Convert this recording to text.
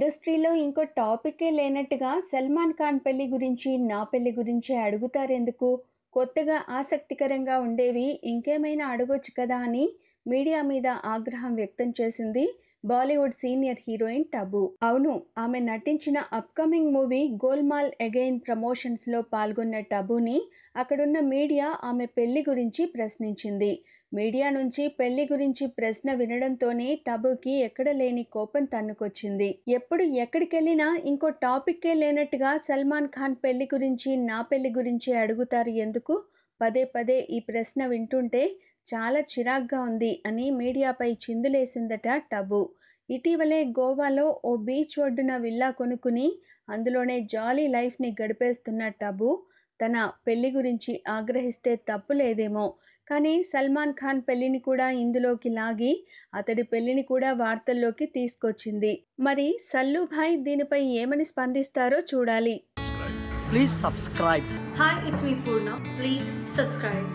ఇండస్ట్రీలో ఇంకో టాపికే లేనట్టుగా సల్మాన్ ఖాన్ పెళ్లి గురించి నా పెళ్లి గురించి అడుగుతారెందుకు కొత్తగా ఆసక్తికరంగా ఉండేవి ఇంకేమైనా అడగొచ్చు కదా అని మీడియా మీద ఆగ్రహం వ్యక్తం చేసింది బాలీవుడ్ సీనియర్ హీరోయిన్ టబు అవును ఆమె నటించిన upcoming movie Golmaal Again promotions లో పాల్గొన్న టబుని అక్కడున్న మీడియా ఆమె పెళ్లి గురించి ప్రశ్నించింది మీడియా నుంచి పెళ్లి గురించి ప్రశ్న వినడంతోనే టబుకి ఎక్కడ లేని కోపం తన్నుకొచ్చింది ఎప్పుడు ఎక్కడికెళ్ళినా ఇంకో టాపిక్కే లేనట్టుగా సల్మాన్ ఖాన్ పెళ్లి గురించి నా పెళ్లి గురించి అడుగుతారు ఎందుకు పదే పదే ఈ ప్రశ్న వింటుంటే చాలా చిరాగ్గా ఉంది అని మీడియాపై చిందులేసిందట టబు ఇటీవలే గోవాలో ఓ బీచ్ ఒడ్డున విల్లా కొనుక్కుని అందులోనే జాలీ లైఫ్ని గడిపేస్తున్న టబు తన పెళ్లి గురించి ఆగ్రహిస్తే తప్పు లేదేమో కానీ సల్మాన్ ఖాన్ పెళ్లిని కూడా ఇందులోకి లాగి అతడి పెళ్లిని కూడా వార్తల్లోకి తీసుకొచ్చింది మరి సల్లుభాయ్ దీనిపై ఏమని స్పందిస్తారో చూడాలి Please subscribe. Hi, it's me Purna. Please subscribe.